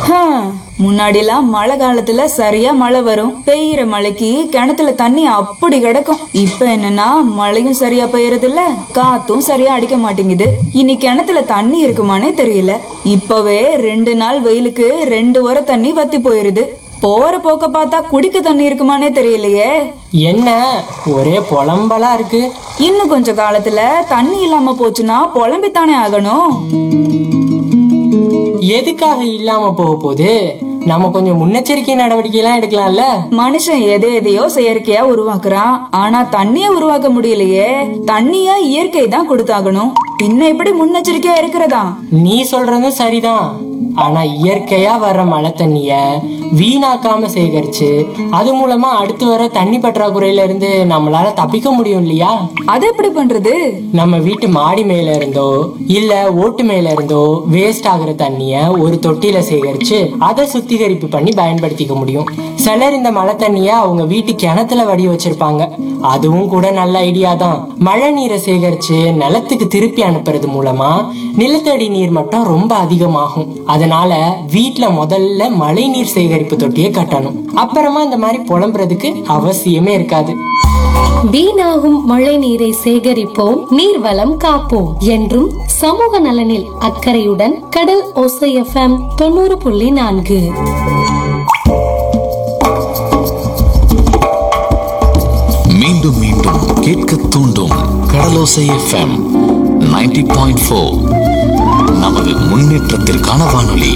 ஹம், முன்னாடிலாம் மழை காலத்துல சரியா மழை வரும் பெய்யுற மழைக்கு கிணத்துல தண்ணி அப்படி கிடக்கும் இப்ப என்னன்னா மழையும் சரியா பெய்யறது இல்ல காத்தும் சரியா அடிக்க மாட்டேங்குது இனி கிணத்துல தண்ணி இருக்குமானே தெரியல இப்பவே ரெண்டு நாள் வெயிலுக்கு ரெண்டு வர தண்ணி வத்தி போயிருது போற போக்க பார்த்தா குடிக்க தண்ணி இருக்குமானே தெரியலையே என்ன ஒரே புலம்பலா இருக்கு இன்னும் கொஞ்ச காலத்துல தண்ணி இல்லாம போச்சுன்னா புலம்பித்தானே ஆகணும் எதுக்காக இல்லாம போக போகுது நம்ம கொஞ்சம் முன்னெச்சரிக்கை நடவடிக்கை எல்லாம் எடுக்கலாம்ல மனுஷன் எதை எதையோ செயற்கையா உருவாக்குறான் ஆனா தண்ணிய உருவாக்க முடியலையே தண்ணிய இயற்கை தான் கொடுத்தாகணும் பின்ன எப்படி முன்னெச்சரிக்கையா இருக்கிறதா நீ சொல்றதும் சரிதான் ஆனா இயற்கையா வர்ற மழை தண்ணிய வீணாக்காம சேகரிச்சு அது மூலமா அடுத்து வர தண்ணி பற்றாக்குறையில இருந்து நம்மளால தப்பிக்க முடியும் இல்லையா அது எப்படி பண்றது நம்ம வீட்டு மாடி மேல இருந்தோ இல்ல ஓட்டு மேல இருந்தோ வேஸ்ட் ஆகுற தண்ணிய ஒரு தொட்டியில சேகரிச்சு அதை சுத்திகரிப்பு பண்ணி பயன்படுத்திக்க முடியும் சிலர் இந்த மழை தண்ணிய அவங்க வீட்டு கிணத்துல வடி வச்சிருப்பாங்க அதுவும் கூட நல்ல ஐடியா தான் மழை நீரை சேகரிச்சு நிலத்துக்கு திருப்பி அனுப்புறது மூலமா நிலத்தடி நீர் மட்டம் ரொம்ப அதிகமாகும் அதனால வீட்ல முதல்ல மழை நீர் சேகரிப்பு தொட்டியை கட்டணும் அப்புறமா இந்த மாதிரி புலம்புறதுக்கு அவசியமே இருக்காது வீணாகும் மழை நீரை சேகரிப்போம் நீர்வளம் காப்போம் என்றும் சமூக நலனில் அக்கறையுடன் கடல் ஓசை எஃப்எம் தொண்ணூறு புள்ளி நான்கு மீண்டும் மீண்டும் கேட்க தூண்டும் கடலோசை எஃப்எம் 90.4 பாயிண்ட் ஃபோர் நமது முன்னேற்றத்திற்கான வானொலி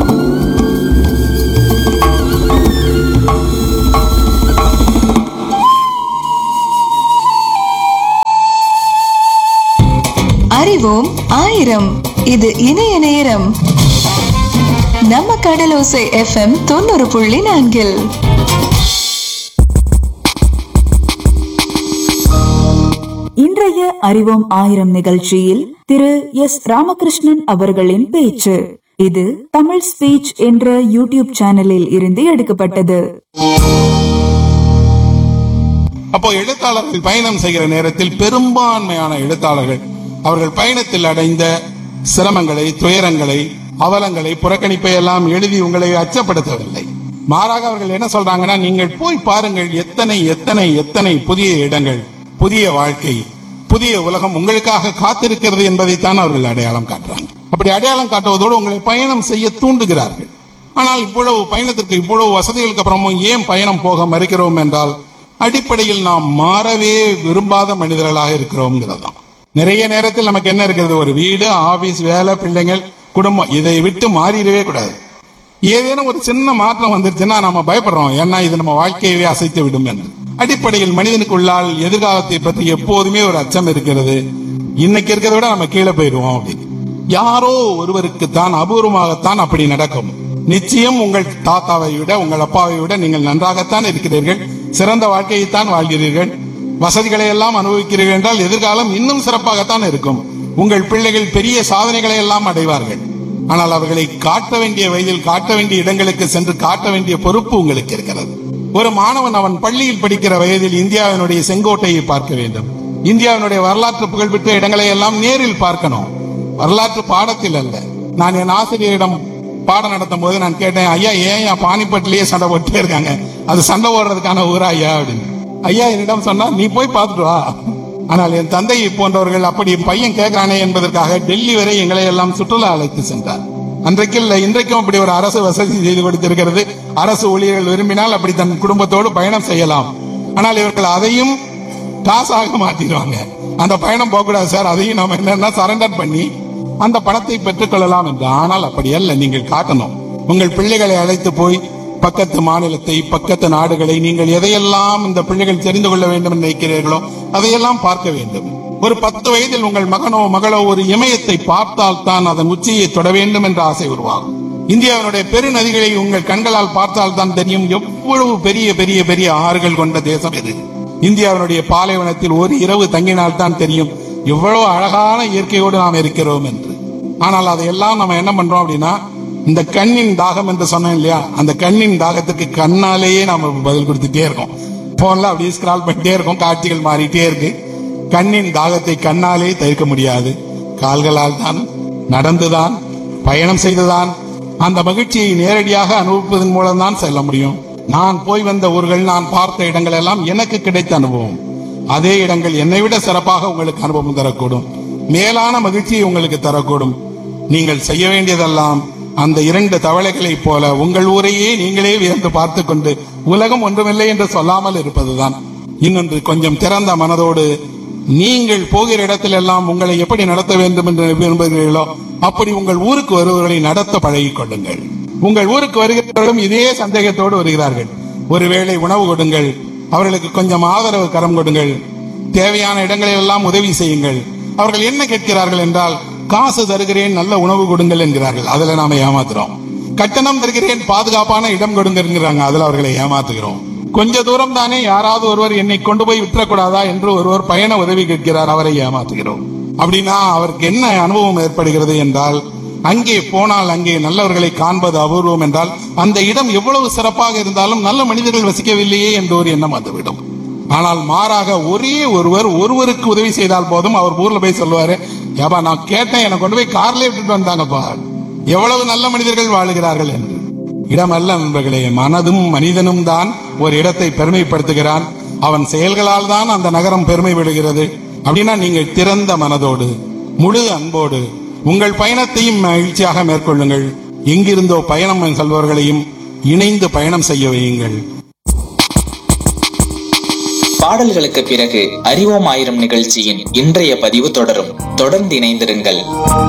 அறிவோம் ஆயிரம் இது இணைய நேரம் நம்ம கடலோசை எஃப்எம் தொண்ணூறு புள்ளி நான்கில் இன்றைய அறிவோம் ஆயிரம் நிகழ்ச்சியில் திரு எஸ் ராமகிருஷ்ணன் அவர்களின் பேச்சு இது தமிழ் ஸ்பீச் என்ற யூடியூப் சேனலில் இருந்து எடுக்கப்பட்டது அப்போ எழுத்தாளர்கள் பயணம் செய்கிற நேரத்தில் பெரும்பான்மையான எழுத்தாளர்கள் அவர்கள் பயணத்தில் அடைந்த சிரமங்களை துயரங்களை அவலங்களை புறக்கணிப்பை எல்லாம் எழுதி உங்களை அச்சப்படுத்தவில்லை மாறாக அவர்கள் என்ன சொல்றாங்கன்னா நீங்கள் போய் பாருங்கள் எத்தனை எத்தனை எத்தனை புதிய இடங்கள் புதிய வாழ்க்கை புதிய உலகம் உங்களுக்காக காத்திருக்கிறது என்பதைத்தான் அவர்கள் அடையாளம் காட்டுறாங்க அப்படி அடையாளம் காட்டுவதோடு உங்களை பயணம் செய்ய தூண்டுகிறார்கள் ஆனால் இவ்வளவு பயணத்திற்கு இவ்வளவு வசதிகளுக்கு அப்புறமும் ஏன் பயணம் போக மறுக்கிறோம் என்றால் அடிப்படையில் நாம் மாறவே விரும்பாத மனிதர்களாக இருக்கிறோம்ங்கிறது தான் நிறைய நேரத்தில் நமக்கு என்ன இருக்கிறது ஒரு வீடு ஆபீஸ் வேலை பிள்ளைங்கள் குடும்பம் இதை விட்டு மாறிடவே கூடாது ஏதேனும் ஒரு சின்ன மாற்றம் வந்துருச்சுன்னா நாம பயப்படுறோம் ஏன்னா இது நம்ம வாழ்க்கையவே அசைத்து விடும் என்று அடிப்படையில் மனிதனுக்குள்ளால் எதிர்காலத்தை பற்றி எப்போதுமே ஒரு அச்சம் இருக்கிறது இன்னைக்கு இருக்கிறத விட நம்ம கீழே போயிடுவோம் அப்படின்னு யாரோ ஒருவருக்கு தான் அபூர்வமாகத்தான் அப்படி நடக்கும் நிச்சயம் உங்கள் தாத்தாவை விட உங்கள் அப்பாவை விட நீங்கள் நன்றாகத்தான் இருக்கிறீர்கள் சிறந்த வாழ்க்கையைத்தான் வாழ்கிறீர்கள் வசதிகளை எல்லாம் அனுபவிக்கிறீர்கள் என்றால் எதிர்காலம் இன்னும் சிறப்பாகத்தான் இருக்கும் உங்கள் பிள்ளைகள் பெரிய சாதனைகளை எல்லாம் அடைவார்கள் ஆனால் அவர்களை காட்ட வேண்டிய வயதில் காட்ட வேண்டிய இடங்களுக்கு சென்று காட்ட வேண்டிய பொறுப்பு உங்களுக்கு இருக்கிறது ஒரு மாணவன் அவன் பள்ளியில் படிக்கிற வயதில் இந்தியாவினுடைய செங்கோட்டையை பார்க்க வேண்டும் இந்தியாவினுடைய வரலாற்று புகழ்பெற்ற இடங்களை எல்லாம் நேரில் பார்க்கணும் வரலாற்று பாடத்தில் அல்ல நான் என் ஆசிரியரிடம் பாடம் நடத்தும் போது நான் கேட்டேன் ஐயா ஏன் ஐயா பானிப்பட்டிலேயே சண்டை போட்டுட்டே இருக்காங்க அது சண்டை போடுறதுக்கான ஊரா ஐயா அப்படின்னு ஐயா என்னிடம் சொன்னா நீ போய் பார்த்துட்டு வா ஆனால் என் தந்தை போன்றவர்கள் அப்படி பையன் கேட்கிறானே என்பதற்காக டெல்லி வரை எங்களை எல்லாம் சுற்றுலா அழைத்து சென்றார் அன்றைக்கு இல்லை இன்றைக்கும் அப்படி ஒரு அரசு வசதி செய்து கொடுத்திருக்கிறது அரசு ஊழியர்கள் விரும்பினால் அப்படி தன் குடும்பத்தோடு பயணம் செய்யலாம் ஆனால் இவர்கள் அதையும் காசாக மாத்திடுவாங்க அந்த பயணம் போகக்கூடாது சார் அதையும் நாம என்னன்னா சரண்டர் பண்ணி அந்த பணத்தை பெற்றுக் கொள்ளலாம் என்று ஆனால் அப்படி அல்ல நீங்கள் காட்டணும் உங்கள் பிள்ளைகளை அழைத்து போய் பக்கத்து மாநிலத்தை பக்கத்து நாடுகளை நீங்கள் எதையெல்லாம் இந்த பிள்ளைகள் தெரிந்து கொள்ள வேண்டும் என்று நினைக்கிறீர்களோ அதையெல்லாம் பார்க்க வேண்டும் ஒரு பத்து வயதில் உங்கள் மகனோ மகளோ ஒரு இமயத்தை பார்த்தால் தான் அதன் உச்சியை தொட வேண்டும் என்ற ஆசை உருவாகும் இந்தியாவினுடைய பெருநதிகளை உங்கள் கண்களால் பார்த்தால் தான் தெரியும் எவ்வளவு பெரிய பெரிய பெரிய ஆறுகள் கொண்ட தேசம் இது இந்தியாவினுடைய பாலைவனத்தில் ஒரு இரவு தங்கினால் தான் தெரியும் எவ்வளவு அழகான இயற்கையோடு நாம் இருக்கிறோம் என்று ஆனால் அதையெல்லாம் நம்ம என்ன பண்றோம் அப்படின்னா இந்த கண்ணின் தாகம் என்று சொன்னேன் இல்லையா அந்த கண்ணின் தாகத்துக்கு கண்ணாலேயே நாம பதில் கொடுத்துட்டே இருக்கோம் போன்ல அப்படியே ஸ்கிரால் பண்ணிட்டே இருக்கோம் காட்சிகள் மாறிட்டே இருக்கு கண்ணின் தாகத்தை கண்ணாலே தவிர்க்க முடியாது கால்களால் தான் நடந்துதான் பயணம் செய்துதான் அந்த மகிழ்ச்சியை நேரடியாக அனுபவிப்பதன் மூலம் தான் செல்ல முடியும் நான் போய் வந்த ஊர்கள் நான் பார்த்த இடங்கள் எல்லாம் எனக்கு கிடைத்த அனுபவம் அதே இடங்கள் என்னை விட சிறப்பாக உங்களுக்கு அனுபவம் தரக்கூடும் மேலான மகிழ்ச்சியை உங்களுக்கு தரக்கூடும் நீங்கள் செய்ய வேண்டியதெல்லாம் அந்த இரண்டு தவளைகளைப் போல உங்கள் ஊரையே நீங்களே வியந்து பார்த்து கொண்டு உலகம் ஒன்றுமில்லை என்று சொல்லாமல் இருப்பதுதான் இன்னொன்று கொஞ்சம் திறந்த மனதோடு நீங்கள் போகிற இடத்திலெல்லாம் உங்களை எப்படி நடத்த வேண்டும் என்று விரும்புகிறீர்களோ அப்படி உங்கள் ஊருக்கு வருபவர்களை நடத்த பழகிக் கொள்ளுங்கள் உங்கள் ஊருக்கு வருகிறவர்களும் இதே சந்தேகத்தோடு வருகிறார்கள் ஒருவேளை உணவு கொடுங்கள் அவர்களுக்கு கொஞ்சம் ஆதரவு கரம் கொடுங்கள் தேவையான இடங்களில் எல்லாம் உதவி செய்யுங்கள் அவர்கள் என்ன கேட்கிறார்கள் என்றால் காசு தருகிறேன் நல்ல உணவு கொடுங்கள் என்கிறார்கள் அதுல நாம ஏமாத்துறோம் கட்டணம் தருகிறேன் பாதுகாப்பான இடம் கொடுங்கிறாங்க அதுல அவர்களை ஏமாத்துகிறோம் கொஞ்ச தூரம் தானே யாராவது ஒருவர் என்னை கொண்டு போய் விட்டுறக்கூடாதா என்று ஒருவர் பயண உதவி கேட்கிறார் அவரை ஏமாத்துகிறோம் அப்படின்னா அவருக்கு என்ன அனுபவம் ஏற்படுகிறது என்றால் அங்கே போனால் அங்கே நல்லவர்களை காண்பது அபூர்வம் என்றால் அந்த இடம் எவ்வளவு சிறப்பாக இருந்தாலும் நல்ல மனிதர்கள் வசிக்கவில்லையே என்ற ஒரு எண்ணம் வந்துவிடும் ஆனால் மாறாக ஒரே ஒருவர் ஒருவருக்கு உதவி செய்தால் போதும் அவர் ஊர்ல போய் சொல்லுவாரு ஏப்பா நான் கேட்டேன் என்னை கொண்டு போய் கார்லயே விட்டுட்டு வந்தாங்கப்பா எவ்வளவு நல்ல மனிதர்கள் வாழுகிறார்கள் என்று இடமல்ல நண்பர்களே மனதும் மனிதனும் தான் ஒரு இடத்தை பெருமைப்படுத்துகிறான் அவன் செயல்களால் தான் அந்த நகரம் பெருமை விடுகிறது அப்படின்னா நீங்கள் திறந்த மனதோடு முழு அன்போடு உங்கள் பயணத்தையும் மகிழ்ச்சியாக மேற்கொள்ளுங்கள் எங்கிருந்தோ பயணம் செல்பவர்களையும் இணைந்து பயணம் செய்ய வையுங்கள் பாடல்களுக்கு பிறகு அறிவோம் ஆயிரம் நிகழ்ச்சியின் இன்றைய பதிவு தொடரும் தொடர்ந்து இணைந்திருங்கள்